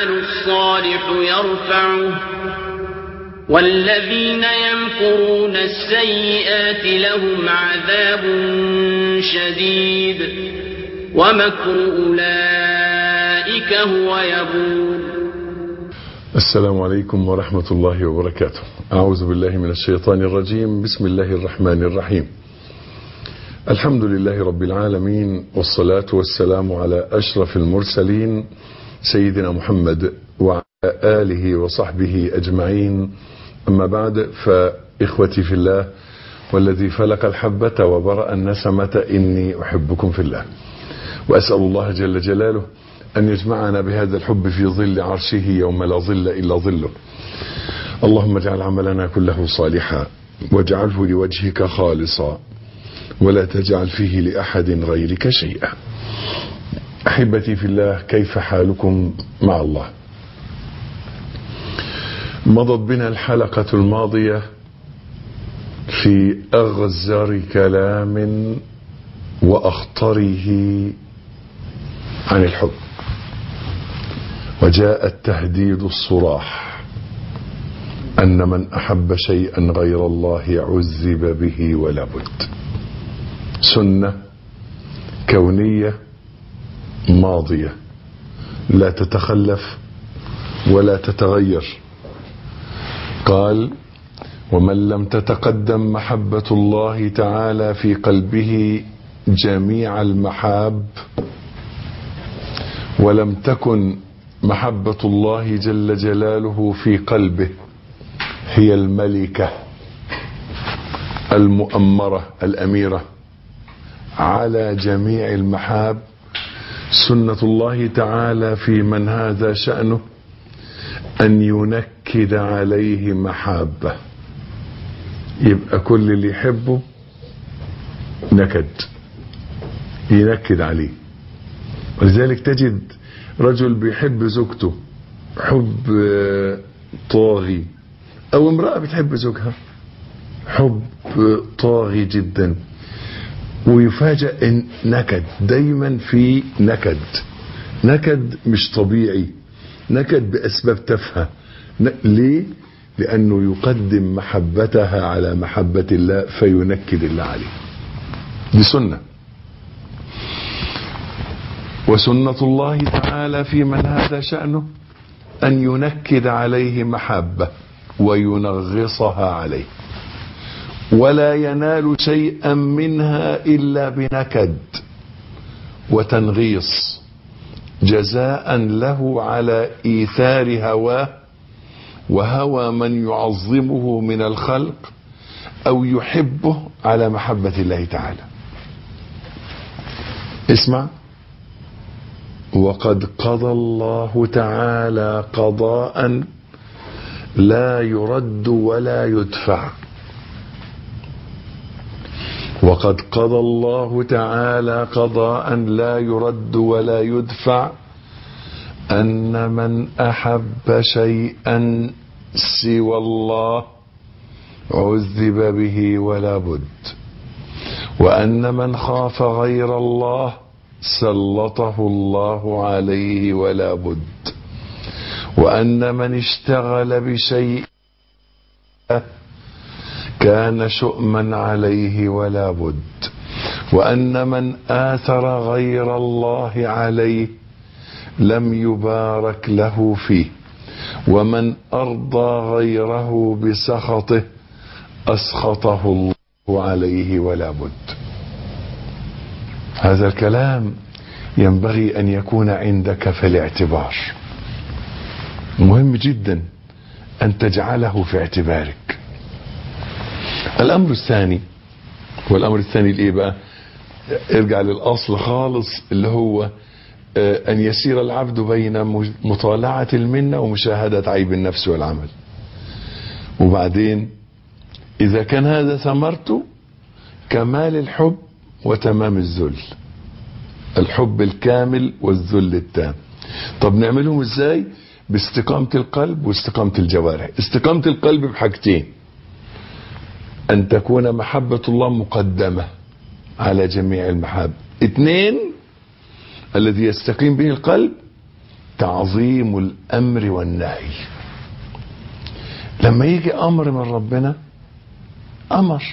الصالح يرفعه والذين يمكرون السيئات لهم عذاب شديد ومكر أولئك هو يبور السلام عليكم ورحمة الله وبركاته أعوذ بالله من الشيطان الرجيم بسم الله الرحمن الرحيم الحمد لله رب العالمين والصلاة والسلام على أشرف المرسلين سيدنا محمد وعلى آله وصحبه أجمعين أما بعد فإخوتي في الله والذي فلق الحبة وبرأ النسمة إني أحبكم في الله وأسأل الله جل جلاله أن يجمعنا بهذا الحب في ظل عرشه يوم لا ظل إلا ظله اللهم اجعل عملنا كله صالحا واجعله لوجهك خالصا ولا تجعل فيه لأحد غيرك شيئا أحبتي في الله كيف حالكم مع الله مضت بنا الحلقة الماضية في أغزر كلام وأخطره عن الحب وجاء التهديد الصراح أن من أحب شيئا غير الله عذب به ولا بد سنة كونية ماضية لا تتخلف ولا تتغير قال ومن لم تتقدم محبة الله تعالى في قلبه جميع المحاب ولم تكن محبة الله جل جلاله في قلبه هي الملكة المؤمرة الأميرة على جميع المحاب سنة الله تعالى في من هذا شأنه أن ينكد عليه محابة يبقى كل اللي يحبه نكد ينكد عليه ولذلك تجد رجل بيحب زوجته حب طاغي او امرأة بتحب زوجها حب طاغي جدا ويفاجأ ان نكد دايما في نكد نكد مش طبيعي نكد باسباب تافهه ليه لانه يقدم محبتها على محبة الله فينكد الله عليه دي سنه وسنة الله تعالى في من هذا شأنه أن ينكد عليه محبة وينغصها عليه ولا ينال شيئا منها إلا بنكد وتنغيص جزاء له على إيثار هواه وهوى من يعظمه من الخلق أو يحبه على محبة الله تعالى اسمع وقد قضى الله تعالى قضاء لا يرد ولا يدفع وقد قضى الله تعالى قضاء لا يرد ولا يدفع أن من أحب شيئا سوى الله عذب به ولا بد وأن من خاف غير الله سلطه الله عليه ولا بد وأن من اشتغل بشيء كان شؤما عليه ولا بد وأن من آثر غير الله عليه لم يبارك له فيه ومن أرضى غيره بسخطه أسخطه الله عليه ولا بد هذا الكلام ينبغي أن يكون عندك في الاعتبار مهم جدا أن تجعله في اعتبارك الأمر الثاني والأمر الثاني الإيه بقى ارجع للأصل خالص اللي هو أن يسير العبد بين مطالعة المنة ومشاهدة عيب النفس والعمل وبعدين إذا كان هذا ثمرته كمال الحب وتمام الذل الحب الكامل والذل التام طب نعملهم ازاي باستقامة القلب واستقامة الجوارح استقامة القلب بحاجتين ان تكون محبة الله مقدمة على جميع المحاب اثنين الذي يستقيم به القلب تعظيم الامر والنهي لما يجي امر من ربنا امر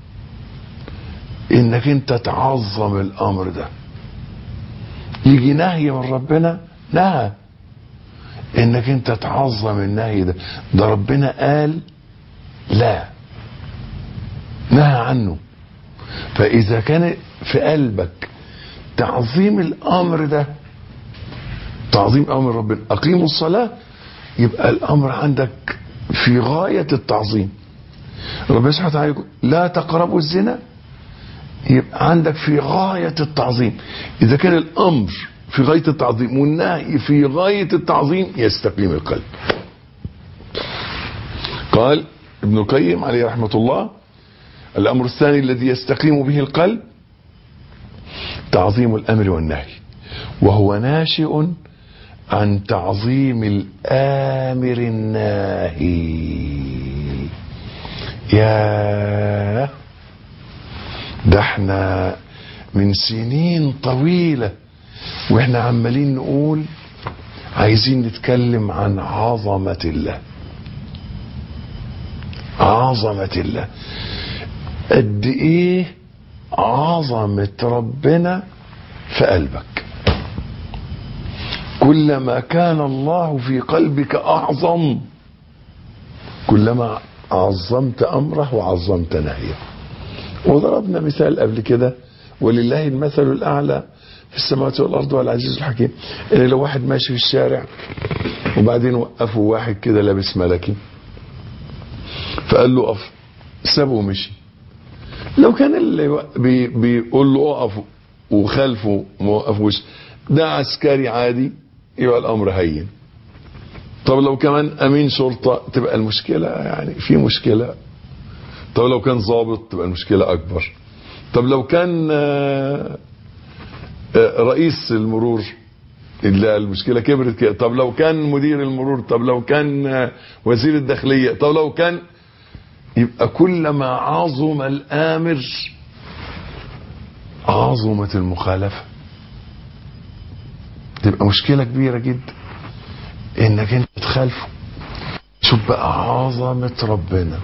انك انت تعظم الامر ده يجي نهي من ربنا نهى انك انت تعظم النهي ده ده ربنا قال لا نهى عنه فاذا كان في قلبك تعظيم الامر ده تعظيم امر ربنا اقيموا الصلاه يبقى الامر عندك في غايه التعظيم ربنا سبحانه وتعالى يقول لا تقربوا الزنا يبقى عندك في غايه التعظيم اذا كان الامر في غايه التعظيم والنهي في غايه التعظيم يستقيم القلب قال ابن القيم عليه رحمه الله الامر الثاني الذي يستقيم به القلب تعظيم الامر والنهي وهو ناشئ عن تعظيم الامر الناهي يا ده احنا من سنين طويله واحنا عمالين نقول عايزين نتكلم عن عظمه الله عظمه الله قد ايه عظمه ربنا في قلبك كلما كان الله في قلبك اعظم كلما عظمت امره وعظمت نهيه وضربنا مثال قبل كده ولله المثل الاعلى في السماوات والارض والعزيز الحكيم ان لو واحد ماشي في الشارع وبعدين وقفوا واحد كده لابس ملكي فقال له اقف سابه ومشي لو كان اللي بي بيقول له اقف وخلفه ما وقفوش ده عسكري عادي يبقى الامر هين طب لو كمان امين شرطه تبقى المشكله يعني في مشكله طب لو كان ضابط تبقى المشكله اكبر طب لو كان رئيس المرور اللي المشكله كبرت كده طب لو كان مدير المرور طب لو كان وزير الداخليه طب لو كان يبقى كلما عظم الامر عظمت المخالفه تبقى مشكله كبيره جدا انك انت تخالفه شوف بقى عظمه ربنا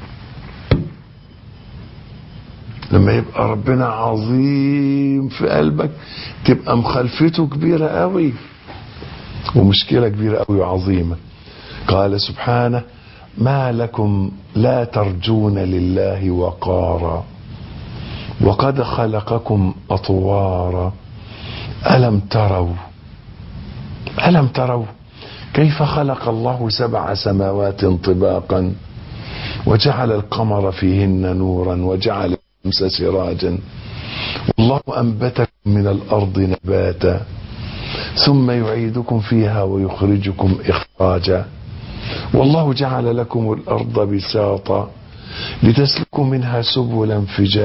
لما يبقى ربنا عظيم في قلبك تبقى مخالفته كبيره قوي ومشكله كبيره قوي وعظيمه قال سبحانه ما لكم لا ترجون لله وقارا وقد خلقكم اطوارا الم تروا الم تروا كيف خلق الله سبع سماوات طباقا وجعل القمر فيهن نورا وجعل الشمس سراجا والله انبتكم من الارض نباتا ثم يعيدكم فيها ويخرجكم اخراجا والله جعل لكم الارض بساطا لتسلكوا منها سبلا فجاجا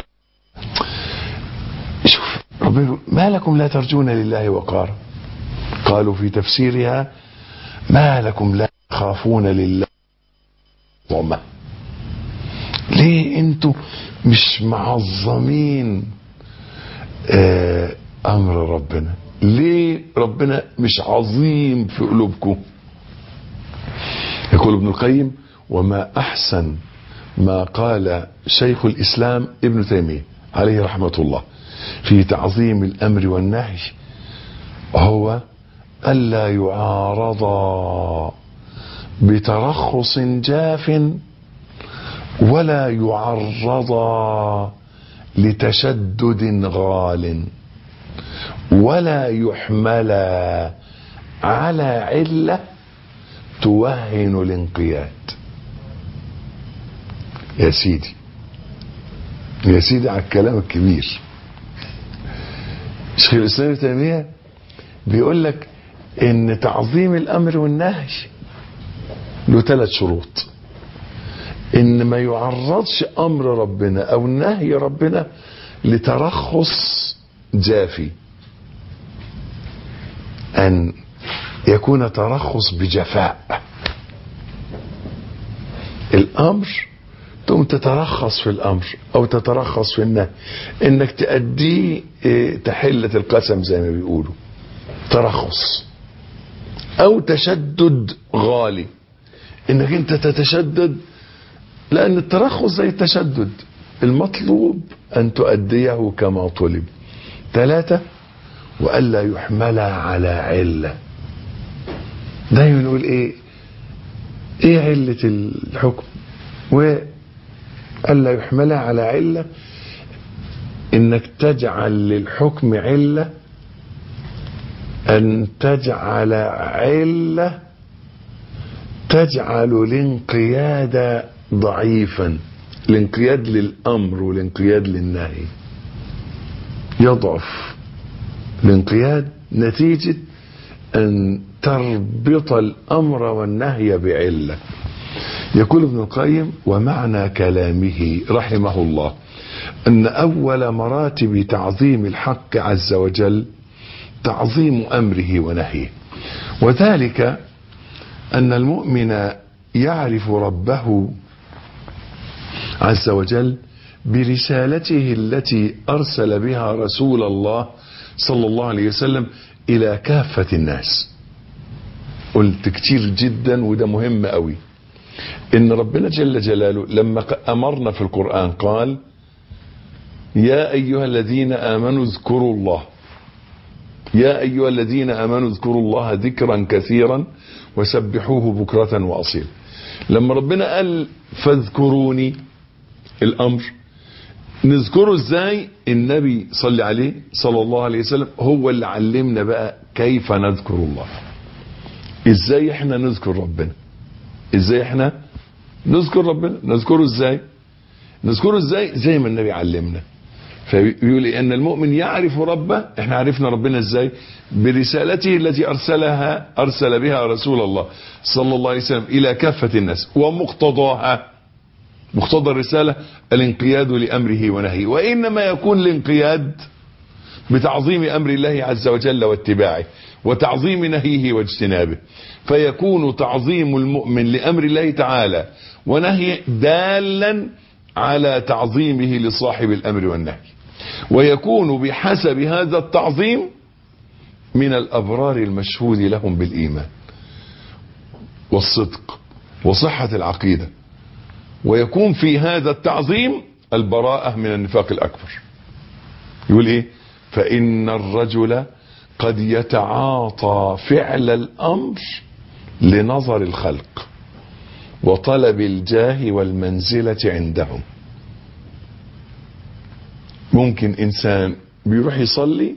شوف ربنا ما لكم لا ترجون لله وقارا قالوا في تفسيرها ما لكم لا تخافون لله عظمة ليه انتوا مش معظمين آه امر ربنا ليه ربنا مش عظيم في قلوبكم يقول ابن القيم وما احسن ما قال شيخ الاسلام ابن تيميه عليه رحمه الله في تعظيم الامر والنهي هو الا يعارضا بترخص جاف ولا يعرضا لتشدد غال ولا يحملا على عله توهن الانقياد يا سيدي يا سيدي على الكلام الكبير شيخ الاسلام ابن تيميه بيقول لك ان تعظيم الامر والنهي له ثلاث شروط ان ما يعرضش امر ربنا او نهي ربنا لترخص جافي ان يكون ترخص بجفاء الامر تقوم تترخص في الامر او تترخص في النهي انك تأديه تحلة القسم زي ما بيقولوا ترخص او تشدد غالي انك انت تتشدد لان الترخص زي التشدد المطلوب ان تؤديه كما طلب ثلاثة والا يحمل على علة دايما نقول ايه ايه علة الحكم والا يحمل على علة انك تجعل للحكم علة ان تجعل علة تجعل الانقياد ضعيفا الانقياد للامر والانقياد للنهي يضعف الانقياد نتيجة ان تربط الامر والنهي بعلة يقول ابن القيم ومعنى كلامه رحمه الله ان اول مراتب تعظيم الحق عز وجل تعظيم امره ونهيه وذلك ان المؤمن يعرف ربه عز وجل برسالته التي ارسل بها رسول الله صلى الله عليه وسلم الى كافه الناس قلت كتير جدا وده مهم قوي ان ربنا جل جلاله لما امرنا في القران قال يا ايها الذين امنوا اذكروا الله يا ايها الذين امنوا اذكروا الله ذكرا كثيرا وسبحوه بكره واصيلا لما ربنا قال فاذكروني الامر نذكره ازاي النبي صلى عليه صلى الله عليه وسلم هو اللي علمنا بقى كيف نذكر الله ازاي احنا نذكر ربنا ازاي احنا نذكر ربنا نذكره ازاي نذكره ازاي زي ما النبي علمنا فيقول ان المؤمن يعرف ربه احنا عرفنا ربنا ازاي برسالته التي ارسلها ارسل بها رسول الله صلى الله عليه وسلم الى كافه الناس ومقتضاها مقتضى الرساله الانقياد لامره ونهيه وانما يكون الانقياد بتعظيم امر الله عز وجل واتباعه وتعظيم نهيه واجتنابه فيكون تعظيم المؤمن لامر الله تعالى ونهيه دالا على تعظيمه لصاحب الامر والنهي ويكون بحسب هذا التعظيم من الابرار المشهود لهم بالايمان والصدق وصحه العقيده ويكون في هذا التعظيم البراءه من النفاق الاكبر يقول ايه فان الرجل قد يتعاطى فعل الامر لنظر الخلق وطلب الجاه والمنزلة عندهم ممكن انسان بيروح يصلي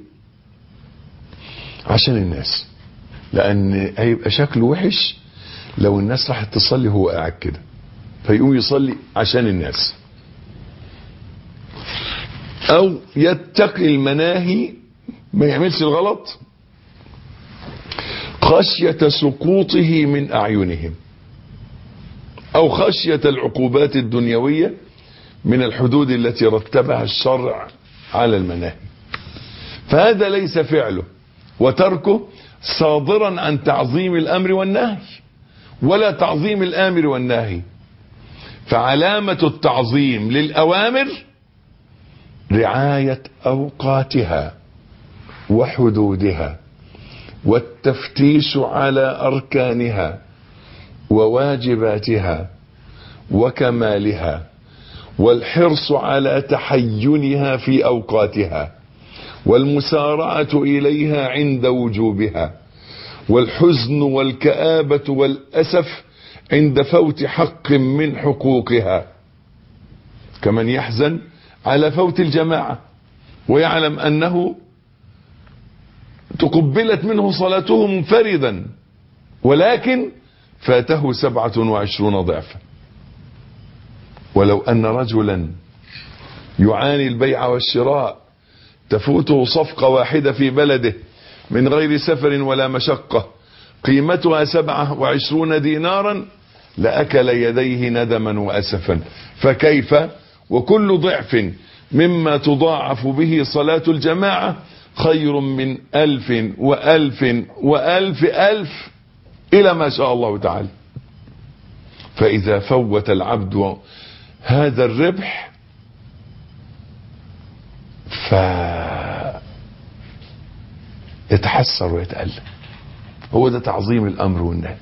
عشان الناس لان هيبقى شكله وحش لو الناس راحت تصلي هو قاعد كده فيقوم يصلي عشان الناس او يتقي المناهي ما يعملش الغلط خشية سقوطه من اعينهم او خشية العقوبات الدنيوية من الحدود التي رتبها الشرع على المناهي فهذا ليس فعله وتركه صادرا عن تعظيم الامر والنهي ولا تعظيم الامر والنهي فعلامة التعظيم للاوامر رعاية اوقاتها وحدودها والتفتيش على اركانها وواجباتها وكمالها والحرص على تحينها في اوقاتها والمسارعه اليها عند وجوبها والحزن والكابه والاسف عند فوت حق من حقوقها كمن يحزن على فوت الجماعه ويعلم انه تقبلت منه صلاته منفردا ولكن فاته سبعة وعشرون ضعفا ولو أن رجلا يعاني البيع والشراء تفوته صفقة واحدة في بلده من غير سفر ولا مشقة قيمتها سبعة وعشرون دينارا لأكل يديه ندما وأسفا فكيف وكل ضعف مما تضاعف به صلاة الجماعة خير من ألف وألف وألف ألف إلى ما شاء الله تعالى فإذا فوت العبد هذا الربح ف يتحسر ويتألم هو ده تعظيم الأمر والنهي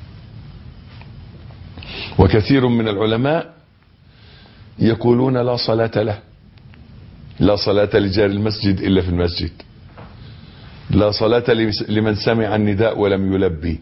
وكثير من العلماء يقولون لا صلاة له لا صلاة لجار المسجد إلا في المسجد لا صلاة لمن سمع النداء ولم يلبي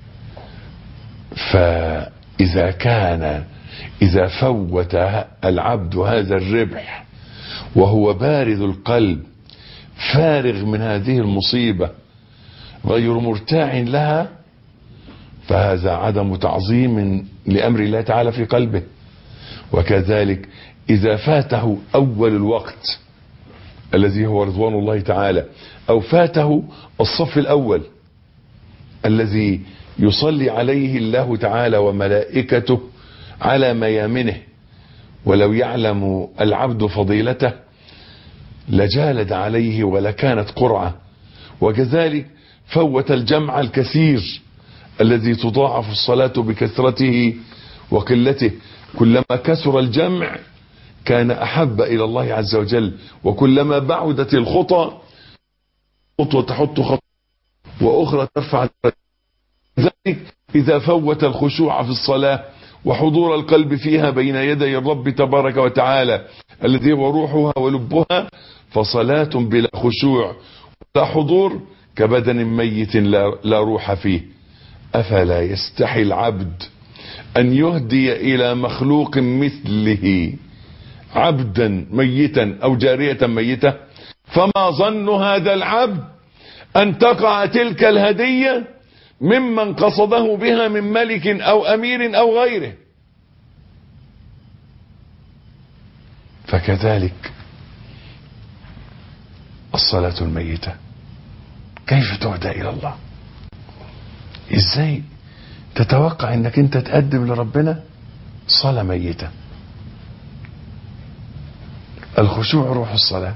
فإذا كان إذا فوت العبد هذا الربح وهو بارد القلب فارغ من هذه المصيبة غير مرتاع لها فهذا عدم تعظيم لأمر الله تعالى في قلبه وكذلك إذا فاته أول الوقت الذي هو رضوان الله تعالى أو فاته الصف الأول الذي يصلي عليه الله تعالى وملائكته على ميامنه ولو يعلم العبد فضيلته لجالد عليه ولكانت قرعة وكذلك فوت الجمع الكثير الذي تضاعف الصلاة بكثرته وقلته كلما كثر الجمع كان أحب إلى الله عز وجل وكلما بعدت الخطى خطوة تحط خطوة وأخرى ترفع ذلك إذا فوت الخشوع في الصلاة وحضور القلب فيها بين يدي الرب تبارك وتعالى الذي هو روحها ولبها فصلاة بلا خشوع ولا حضور كبدن ميت لا, لا روح فيه أفلا يستحي العبد أن يهدي إلى مخلوق مثله عبدا ميتا أو جارية ميتة فما ظن هذا العبد أن تقع تلك الهدية ممن قصده بها من ملك أو أمير أو غيره فكذلك الصلاة الميتة كيف تهدى إلى الله ازاي تتوقع انك انت تقدم لربنا صلاة ميتة الخشوع روح الصلاة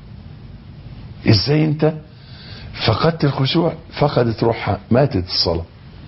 ازاي انت فقدت الخشوع فقدت روحها ماتت الصلاة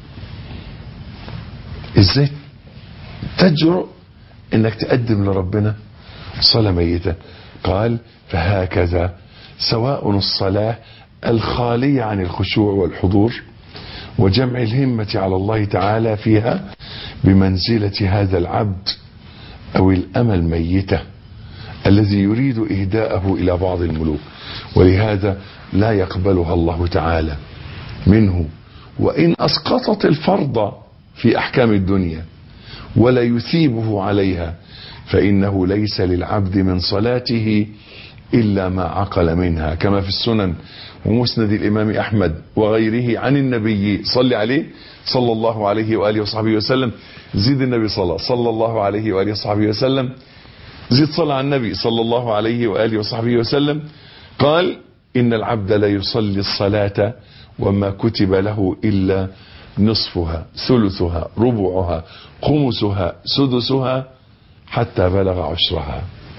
ازاي تجرؤ انك تقدم لربنا صلاة ميتة قال فهكذا سواء الصلاة الخالية عن الخشوع والحضور وجمع الهمة على الله تعالى فيها بمنزلة هذا العبد أو الأمل ميتة الذي يريد إهداءه إلى بعض الملوك ولهذا لا يقبلها الله تعالى منه وإن أسقطت الفرض في أحكام الدنيا ولا يثيبه عليها فإنه ليس للعبد من صلاته إلا ما عقل منها كما في السنن ومسند الإمام أحمد وغيره عن النبي صلى عليه صلى الله عليه وآله وصحبه وسلم زيد النبي صلى صلى الله عليه وآله وصحبه وسلم زيد صلى على النبي صلى الله عليه وآله وصحبه وسلم قال إن العبد لا يصلي الصلاة وما كتب له إلا نصفها ثلثها ربعها خمسها سدسها حتى بلغ عشرها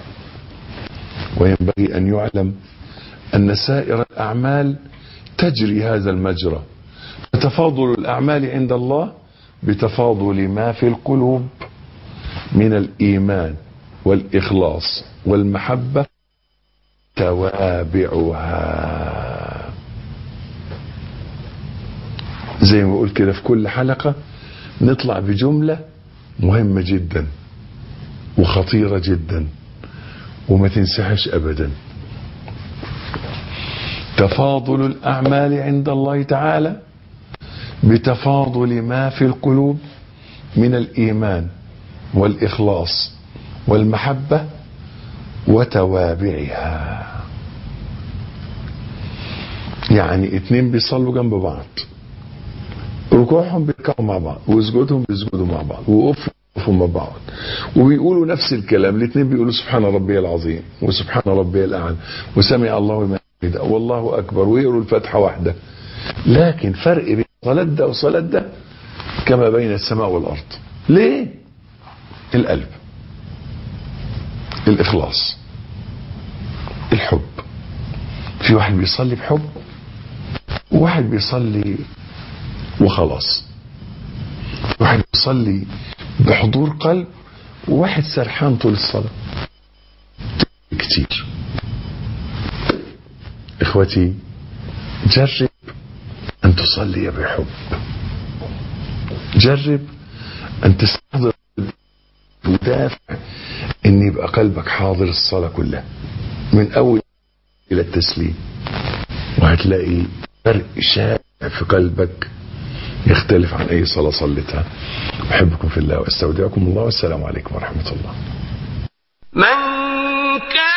وينبغي أن يعلم أن سائر الأعمال تجري هذا المجرى فتفاضل الأعمال عند الله بتفاضل ما في القلوب من الإيمان والإخلاص والمحبة توابعها زي ما بقول كده في كل حلقة نطلع بجملة مهمة جدا وخطيرة جدا وما تنسحش أبدا تفاضل الأعمال عند الله تعالى بتفاضل ما في القلوب من الإيمان والإخلاص والمحبة وتوابعها يعني اتنين بيصلوا جنب بعض ركوعهم بيركعوا مع بعض وسجودهم بيسجدوا مع بعض وقفوا يقفوا مع بعض وبيقولوا نفس الكلام الاثنين بيقولوا سبحان ربي العظيم وسبحان ربي الاعلى وسمع الله لمن حمده والله اكبر ويقروا الفاتحه واحده لكن فرق بين صلاه ده وصلاه ده كما بين السماء والارض ليه القلب الاخلاص الحب في واحد بيصلي بحب وواحد بيصلي وخلاص واحد بيصلي بحضور قلب وواحد سرحان طول الصلاة كتير اخوتي جرب ان تصلي بحب جرب أن تستحضر ودافع أن يبقى قلبك حاضر الصلاة كلها من أول إلى التسليم وهتلاقي فرق شائع في قلبك يختلف عن أي صلاة صليتها أحبكم في الله وأستودعكم الله والسلام عليكم ورحمة الله من كان